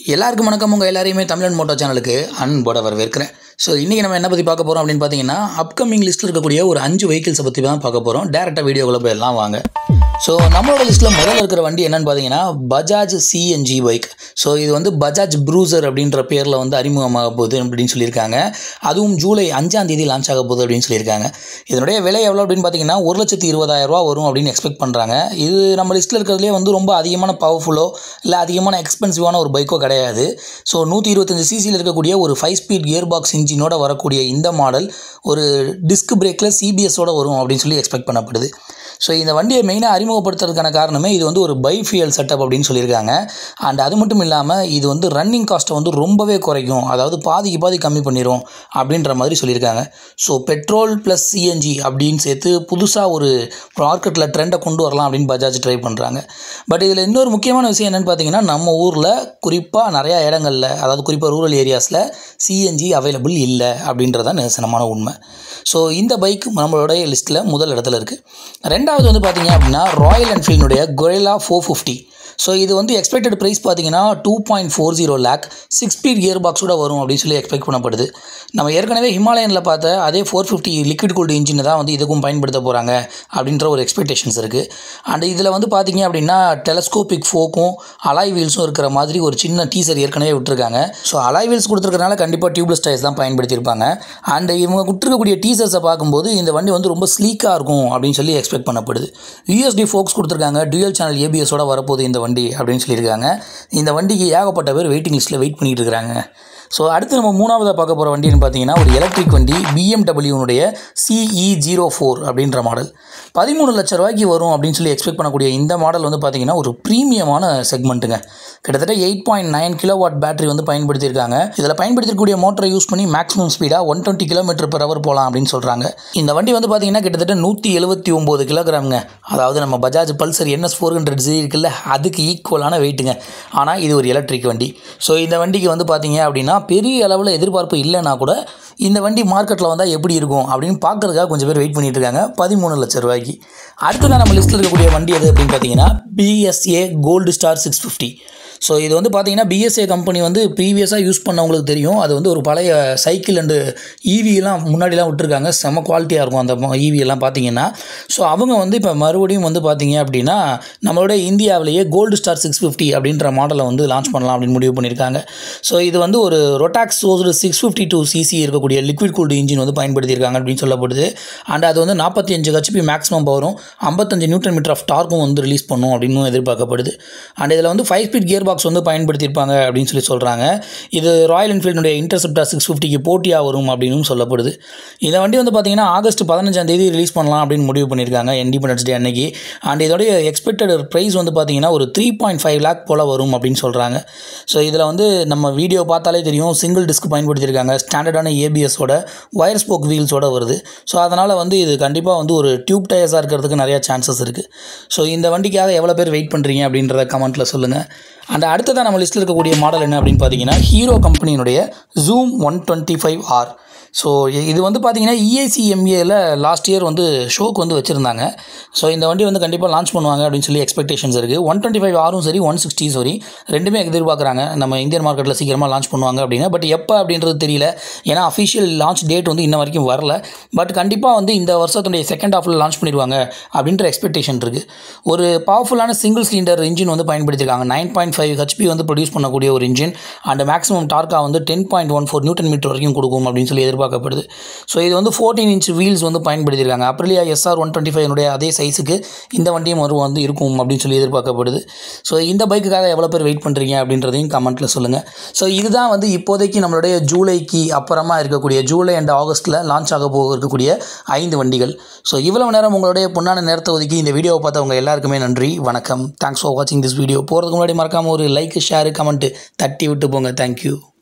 எல்லாருக்கும் வணக்கம் உங்கள் எல்லாரையுமே தமிழன் மோட்டோ சேனலுக்கு அன்போட வரவேற்கிறேன் ஸோ இன்றைக்கி நம்ம என்ன பற்றி பார்க்க போகிறோம் அப்படின்னு பார்த்தீங்கன்னா அப்கமிங் லிஸ்ட்டில் இருக்கக்கூடிய ஒரு அஞ்சு வெஹிக்கிள்ஸை பற்றி தான் பார்க்க போகிறோம் டேரெக்டாக வீடியோக்குள்ள போய் எல்லாம் வாங்க ஸோ நம்மளோட லிஸ்ட்டில் முதல்ல இருக்கிற வண்டி என்னன்னு பார்த்தீங்கன்னா பஜாஜ் சிஎன்ஜி பைக் ஸோ இது வந்து பஜாஜ் ப்ரூசர் அப்படின்ற பேரில் வந்து அறிமுகமாக போகுது அப்படின்னு சொல்லியிருக்காங்க அதுவும் ஜூலை அஞ்சாம் தேதி லான்ச் ஆக போகுது அப்படின்னு சொல்லியிருக்காங்க இதனுடைய விலை எவ்வளோ அப்படின்னு பார்த்தீங்கன்னா ஒரு லட்சத்தி இருபதாயிரம் ரூபா வரும் அப்படின்னு எக்ஸ்பெக்ட் பண்ணுறாங்க இது நம்ம லிஸ்ட்டில் இருக்கிறதுலே வந்து ரொம்ப அதிகமான பவர்ஃபுல்லோ இல்லை அதிகமான எக்ஸ்பென்சிவான ஒரு பைக்கோ கிடையாது ஸோ நூற்றி இருபத்தஞ்சு சிசியில் இருக்கக்கூடிய ஒரு ஃபைவ் ஸ்பீட் கியர் பாக்ஸ் இன்ஜினோட வரக்கூடிய இந்த மாடல் ஒரு டிஸ்க் பிரேக்கில் சிபிஎஸோட வரும் அப்படின்னு சொல்லி எக்ஸ்பெக்ட் பண்ணப்படுது ஸோ இந்த வண்டியை மெயினாக அறிமுகப்படுத்துறதுக்கான காரணமே இது வந்து ஒரு பை ஃபியல் செட்டப் அப்படின்னு சொல்லியிருக்காங்க அண்ட் அது மட்டும் இல்லாமல் இது வந்து ரன்னிங் காஸ்ட்டை வந்து ரொம்பவே குறைக்கும் அதாவது பாதிக்கு பாதி கம்மி பண்ணிடும் அப்படின்ற மாதிரி சொல்லியிருக்காங்க ஸோ பெட்ரோல் ப்ளஸ் சிஎன்ஜி அப்படின்னு சேர்த்து புதுசாக ஒரு மார்க்கெட்டில் ட்ரெண்டை கொண்டு வரலாம் அப்படின்னு பஜாஜ் ட்ரை பண்ணுறாங்க பட் இதில் இன்னொரு முக்கியமான விஷயம் என்னென்னு பார்த்தீங்கன்னா நம்ம ஊரில் குறிப்பாக நிறையா இடங்களில் அதாவது குறிப்பாக ரூரல் ஏரியாஸில் சிஎன்ஜி அவைலபிள் இல்லை அப்படின்றதான் நிதர்சனமான உண்மை ஸோ இந்த பைக் நம்மளுடைய லிஸ்ட்டில் முதல் இடத்துல இருக்குது ரெண்டாவது வந்து பார்த்தீங்க அப்படின்னா ராயல் என்ஃபீல்டுடைய கொரெலா ஃபோர் ஃபிஃப்டி ஸோ இது வந்து எக்ஸ்பெக்டட் ப்ரைஸ் பார்த்தீங்கன்னா two point four zero lakh six speed gear பாக்ஸோட வரும் அப்படின்னு சொல்லி எக்ஸ்பெக்ட் பண்ணப்படுது நம்ம ஏற்கனவே ஹிமாலயனில் பார்த்த அதே ஃபோர் ஃபிஃப்டி லிக்விட் கோல்டு இன்ஜினை தான் வந்து இதுக்கும் பயன்படுத்த போகிறாங்க அப்படின்ற ஒரு எக்ஸ்பெக்டேஷன்ஸ் இருக்குது அண்ட் இதில் வந்து பார்த்தீங்க அப்படின்னா டெலஸ்கோபிக் ஃபோக்கும் அலாய் வீல்ஸும் இருக்கிற மாதிரி ஒரு சின்ன டீசர் ஏற்கனவே விட்டுருக்காங்க ஸோ அலாய் வீல்ஸ் கொடுத்துருக்கறனால கண்டிப்பாக டியூப்லெஸ் டயர்ஸ் தான் பயன்படுத்தியிருப்பாங்க அண்ட் இவங்க விட்டுருக்கக்கூடிய டீசர்ஸை பார்க்கும்போது இந்த வண்டி வந்து ரொம்ப ஸ்லீக்காக இருக்கும் அப்படின்னு சொல்லி எக்ஸ்பெக்ட் பண்ணப்படுது யூஎஸ்டி ஃபோக்ஸ் கொடுத்துருக்காங்க டியூயல் சேனல் ஏபிஎஸோட வரப்போகுது இந்த வண்டி அப்படின்னு சொல்லியிருக்காங்க இந்த வண்டிக்கு ஏகப்பட்ட பேர் வெயிட்டிங் லிஸ்ட்டில் வெயிட் பண்ணிட்டு இருக்காங்க ஸோ அடுத்து நம்ம மூணாவதாக பார்க்க போகிற வண்டின்னு பார்த்தீங்கன்னா ஒரு எலக்ட்ரிக் வண்டி பிஎம்டபிள்யூனுடைய சிஇ ஜீரோ ஃபோர் அப்படின்ற மாடல் பதிமூணு லட்ச ரூபாய்க்கு வரும் அப்படின்னு சொல்லி எக்ஸ்பெக்ட் பண்ணக்கூடிய இந்த மாடல் வந்து பார்த்தீங்கன்னா ஒரு ப்ரீமியமான செக்மெண்ட்டுங்க கிட்டத்தட்ட eight point nine kilo watt battery வந்து பயன்படுத்தியிருக்காங்க இதில் பயன்படுத்தக்கூடிய மோட்டரை யூஸ் பண்ணி மேக்ஸிமம் ஸ்பீடாக one twenty kilometre per hour போகலாம் அப்படின்னு சொல்கிறாங்க இந்த வண்டி வந்து பார்த்தீங்கன்னா கிட்டத்தட்ட நூற்றி எழுபத்தி ஒம்பது கிலோகிராமுங்க அதாவது நம்ம Bajaj Pulsar NS four hundred Z இருக்குல்ல அதுக்கு ஈக்குவலான வெயிட்டுங்க ஆனால் இது ஒரு எலக்ட்ரிக் வண்டி ஸோ இந்த வண்டிக்கு வந்து பார்த்தீங்க அப்படின்னா பெரிய அளவில் எதிர்பார்ப்பு இல்லைன்னா கூட இந்த வண்டி மார்க்கெட்டில் வந்தால் எப்படி இருக்கும் அப்படின்னு பார்க்கறதுக்காக கொஞ்சம் பேர் வெயிட் பண்ணிட்டு இருக்காங்க பதிமூணு லட்ச ரூபாய்க்கு அடுத்ததான் நம்ம லிஸ்ட்டில் இருக்கக்கூடிய வண்டி எது அப்படின்னு பார்த்தீங்கன்னா BSA Gold Star six fifty so இது வந்து பார்த்தீங்கன்னா பிஎஸ்ஏ கம்பெனி வந்து ப்ரீவியஸாக யூஸ் பண்ணவங்களுக்கு தெரியும் அது வந்து ஒரு பழைய சைக்கிள் அண்டு ஈவியெல்லாம் முன்னாடிலாம் விட்டுருக்காங்க செம குவாலிட்டியாக இருக்கும் அந்த ஈவி எல்லாம் பார்த்தீங்கன்னா ஸோ அவங்க வந்து இப்போ மறுபடியும் வந்து பார்த்தீங்க அப்படின்னா நம்மளோட இந்தியாவிலேயே கோல்டு ஸ்டார் சிக்ஸ் ஃபிஃப்டி அப்படின்ற மாடலை வந்து லான்ச் பண்ணலாம் அப்படின்னு முடிவு பண்ணியிருக்காங்க ஸோ இது வந்து ஒரு Rotax sourced six fifty two CC இருக்கக்கூடிய லிக்விட் கூல்டு இன்ஜின் வந்து பயன்படுத்தியிருக்காங்க அப்படின்னு சொல்லப்படுது அண்ட் அது வந்து நாற்பத்தி அஞ்சு ஹெச்பி மேக்ஸிமம் பவரும் ஐம்பத்தஞ்சு நியூட்டன் மீட்டர் ஆஃப் டார்க்கும் வந்து ரிலீஸ் பண்ணும் அப்படின்னு எதிர்பார்க்கப்படுது அண்ட் இதில் வந்து ஃபைவ் ஸ்பீட் கியர் பாக்ஸ் வந்து பயன்படுத்தியிருப்பாங்க அப்படின்னு சொல்லி சொல்கிறாங்க இது ராயல் என்ஃபீல்டுடைய இன்டர்செப்டர் சிக்ஸ் ஃபிஃப்டிக்கு போட்டியாக வரும் அப்படின்னு சொல்லப்படுது இந்த வண்டி வந்து பார்த்தீங்கன்னா ஆகஸ்ட் பதினஞ்சாம் தேதி ரிலீஸ் பண்ணலாம் அப்படின்னு முடிவு பண்ணியிருக்காங்க இண்டிபெண்டன்ஸ் டே அன்னைக்கு அண்ட் இதோடைய எக்ஸ்பெக்டட் ப்ரைஸ் வந்து பார்த்தீங்கன்னா ஒரு த்ரீ பாயிண்ட் ஃபைவ் லேக் போல் வரும் அப்படின்னு சொல்கிறாங்க ஸோ இதில் வந்து நம்ம வீடியோ பார்த்தாலே தெரியும் சிங்கிள் டிஸ்க் பயன்படுத்தியிருக்காங்க ஸ்டாண்டர்டான ஏபிஎஸோட ஒயர் ஸ்போக் வீல்ஸோட வருது ஸோ அதனால் வந்து இது கண்டிப்பாக வந்து ஒரு டியூப் டயர்ஸாக இருக்கிறதுக்கு நிறையா சான்சஸ் இருக்குது ஸோ இந்த வண்டிக்காக எவ்வளோ பேர் வெயிட் பண்ணுறீங்க அப்படின்றத கமெண்ட்டில் சொல்லுங்கள் அண்ட் அடுத்ததாக நம்ம லிஸ்ட்டில் இருக்கக்கூடிய மாடல் என்ன அப்படின்னு பார்த்தீங்கன்னா ஹீரோ கம்பெனியினுடைய Xoom one twenty five R so இது வந்து பார்த்தீங்கன்னா இஏசிஎம்ஏல லாஸ்ட் இயர் வந்து ஷோக்கு வந்து வச்சுருந்தாங்க ஸோ இந்த வண்டி வந்து கண்டிப்பாக லான்ச் பண்ணுவாங்க அப்படின்னு சொல்லி எக்ஸ்பெக்டேஷன்ஸ் இருக்குது ஒன் டுவெண்ட்டி ஃபைவ் ஆரும் சரி ஒன் சிக்ஸ்டி சரி ரெண்டுமே எதிர்பார்க்குறாங்க நம்ம இந்தியன் மார்க்கெட்டில் சீக்கிரமாக லான்ச் பண்ணுவாங்க அப்படின்னு பட் எப்போ அப்படின்றது தெரியல ஏன்னா அஃபிஷியல் லான்ச் டேட் வந்து இன்ன வரைக்கும் வரல பட் கண்டிப்பாக வந்து இந்த வருஷத்துடைய செகண்ட் ஹாஃபில் லான்ச் பண்ணிடுவாங்க அப்படின்ற எக்ஸ்பெக்டேஷன் இருக்குது ஒரு பவர்ஃபுல்லான சிங்கிள் சிலிண்டர் இன்ஜின் வந்து பயன்படுத்தியிருக்காங்க நைன் பாயிண்ட் ஃபைவ் ஹெச்பி வந்து ப்ரொடியூஸ் பண்ணக்கூடிய ஒரு இன்ஜின் அண்ட் மேக்ஸிமம் டார்க்கா வந்து ten point one four newton metre வரைக்கும் கொடுக்கும் அப்படின்னு சொல்லி எதிர்பார்க்கப்படுது ஸோ இது வந்து ஃபோர்டீன் இன்ச் வீல்ஸ் வந்து பயன்படுத்தியிருக்காங்க Aprilia SR one twenty five அதே சைஸுக்கு இந்த வண்டியும் வரும் வந்து இருக்கும் அப்படின்னு சொல்லி எதிர்பார்க்கப்படுது ஸோ இந்த பைக்குக்காக எவ்வளோ பேர் வெயிட் பண்ணுறீங்க அப்படின்றதையும் கமெண்ட்டில் சொல்லுங்கள் ஸோ இதுதான் வந்து இப்போதைக்கு நம்மளுடைய ஜூலைக்கு அப்புறமா இருக்கக்கூடிய ஜூலை அண்ட் ஆகஸ்ட்டில் லான்ச் ஆக போக இருக்கக்கூடிய ஐந்து வண்டிகள் ஸோ இவ்வளவு நேரம் உங்களுடைய பொன்னான நேரத்தை ஒதுக்கி இந்த வீடியோவை பார்த்தவங்க எல்லாருக்குமே நன்றி வணக்கம் தேங்க்ஸ் ஃபார் வாட்சிங் திஸ் வீடியோ போகிறதுக்கு முன்னாடி மறக்காமல் ஒரு லைக் ஷேர் கமெண்ட்டு தட்டி விட்டு போங்க தேங்க்யூ